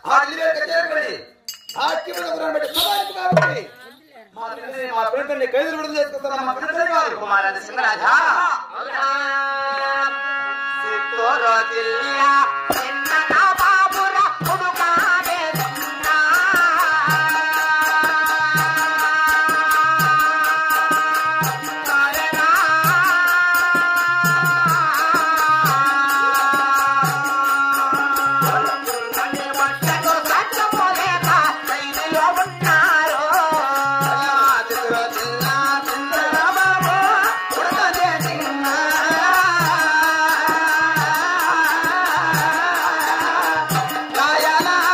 ఆ ఢిల్లీ కచేరీకి వెళ్ళి ఆ కింద బట్టి సవారికి కాబట్టి మా తండ్రి మా ప్రేతని ఖైదులు విడుదల చేసుకుంటాను మా తండ్రి గారు కుమారాజు సింగరాజా సిత్తోరో జిల్లా చిన్న నా బాబుర కొడుకాడే చిన్నా. కారణా. కొన్ని బట్టలు కట్టుకోలేక ఖైదులో ఉన్నారు. చిత్ర చిన్న చిన్న బాబు ఉడకదే చిన్న కాయలా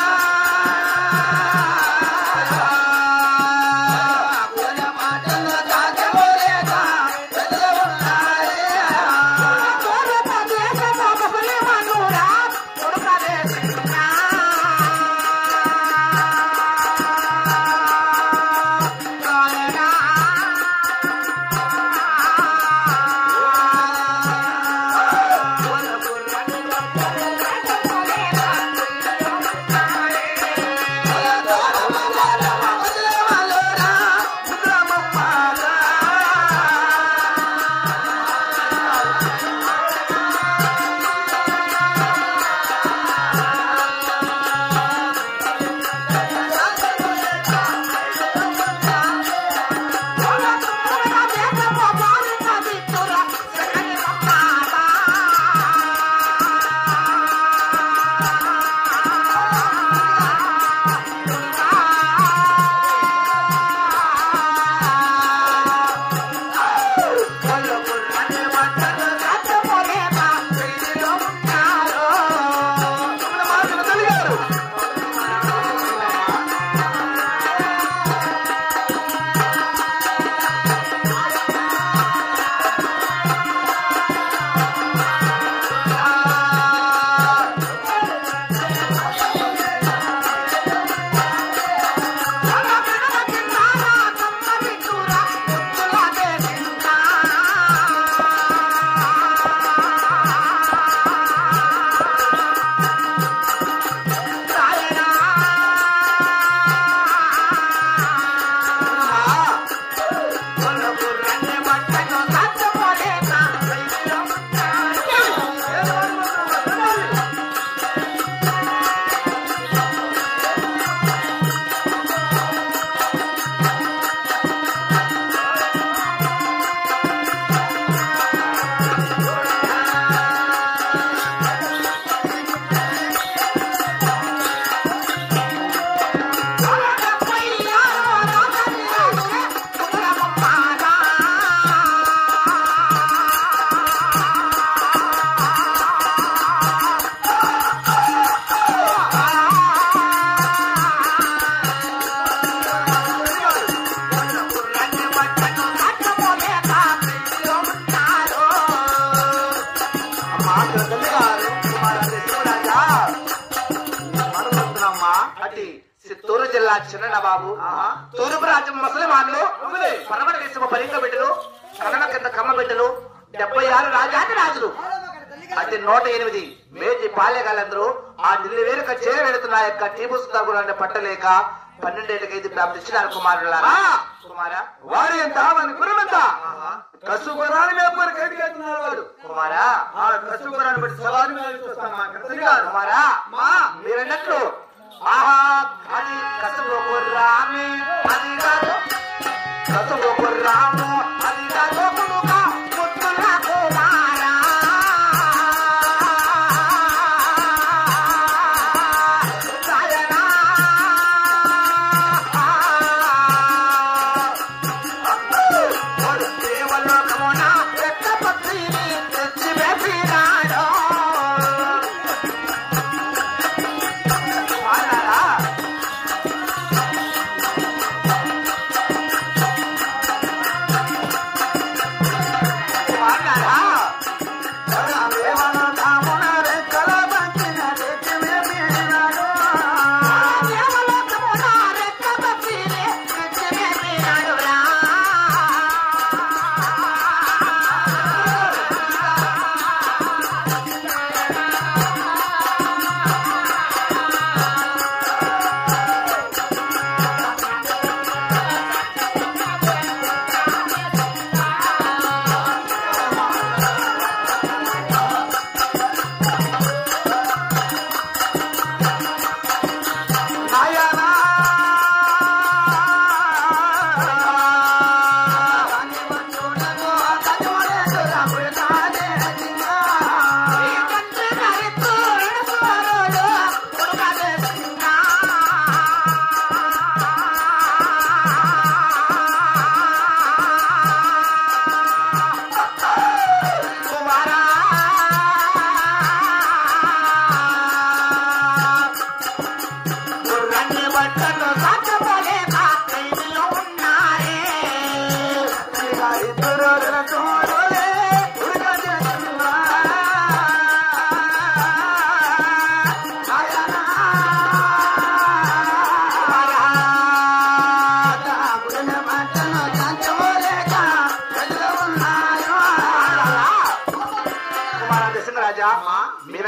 పూల మాటలు తాగబోలేక పెద్దలు ఉన్నారే అటు చిత్తూరు జిల్లా చిన్న బాబు తూర్పు రాజ్యం ముసలిమాన్లు పరమట దేశము పలింగ బిడ్డలు కన్నడ కింద కమ్మ బిడ్డలు డెబ్బై ఆరు రాజాది రాజులు అది నూట ఎనిమిది మేజీ పాల్యగాళ్ళందరూ ఆ ఢిల్లీ వేరుక చేర వెళుతున్న యొక్క టీపు సుతాగురాన్ని పట్టలేక పన్నెండేళ్ళకైదు ప్రాప్తించినారు కుమారులారా కుమారా వాడు ఎంత వాని గురమెంత కసుగురాని మేపని కడిగేస్తున్నాడు వాడు కుమారా ఆ కసుగురాన్ని బట్టి సవారి మీద చూస్తాం మా కృష్ణ గారు కుమారా మా మీరన్నట్లు ఆహా అది కసుగు రామే అది కాదు కసుగు రాము అది కాదు కుడుక ముత్తుల కుమారా సాయనా. వాడు దేవలోకమున పెద్ద పత్రిని తెచ్చి వేసినాడు.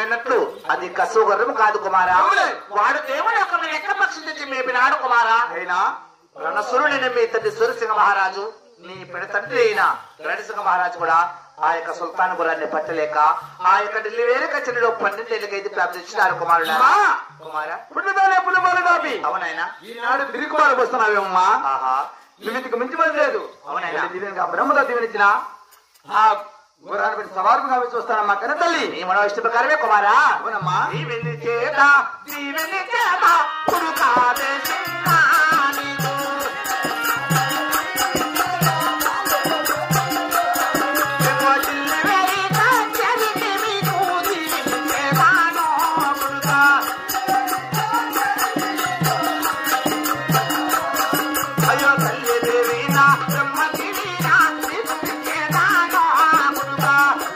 అన్నట్లు అది కసు గర్వం కాదు కుమారా అవునులే. వాడు దేవుడు యొక్క ఎక్క పక్షి తెచ్చి మేపినాడు కుమారా అయినా రణసురుడైన మీ తండ్రి సూర్యసింహ మహారాజు నీ పెడ తండ్రి అయిన రణసింహ మహారాజు కూడా ఆ యొక్క సుల్తాన్ గురాన్ని పట్టలేక ఆ యొక్క ఢిల్లీ వేరే కచరిలో పన్నెండేళ్ళకైతే ప్రాప్తించినారు కుమారుడు అమ్మా! కుమారా పుట్టుదానే పులిపాలు కాపి అవునాయనా ఈనాడు తిరుగుబాటు వస్తున్నావేమమ్మా ఆహా నిమితికి మించి పని లేదు అవునాయనా? దీవెనగా బ్రహ్మతో దీవెనిచ్చిన ఆ గుర్రాన్ని పెట్టి సవారుగా కావి చూస్తానమ్మా కన్న తల్లి నీ మనో ఇష్ట ప్రకారమే కుమారా అవునమ్మా దీవెని చేత దీవెని చేత పురుకాదే సింహానికు. ఏమో ఢిల్లీ వేరే కచరికి మీకు దీవెని చేతానో పురుకా. అయ్యో తల్లి దేవీనా బ్రహ్మ దేవీనా దీవెని చేతానో పురుకా.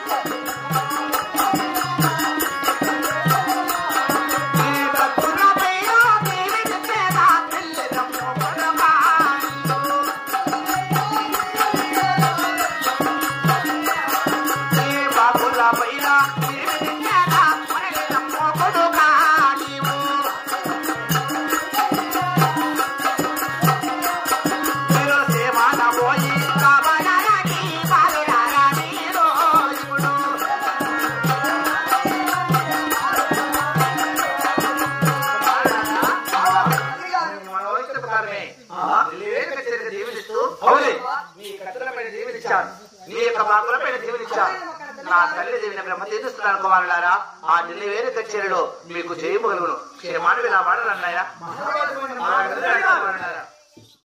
ఈ భక్తులపైన దీవెని చేత తెల్లెదమ్ము పరమానందు. ఈ బాబులపైన దీవెని చేత తెల్లెదమ్ము కొడుకా నీవు. మీరు సేవన పోయి కావడానికి బాలురారా మీరు ఇప్పుడు. మనోహిత ప్రకారమే వివేక చరిత్ర జీవిస్తూ అవునే నీ కథలపైన జీవనిచ్చాను నీ యొక్క బాకులపైన జీవనిచ్చాను నా తల్లి దేవిన బ్రహ్మ తీరుస్తున్నాను కుమారులారా ఆ ఢిల్లీ వేరే కచేరీలో మీకు చేయమగలుగును క్షేమాన్ని ఇలా వాడరన్నాయా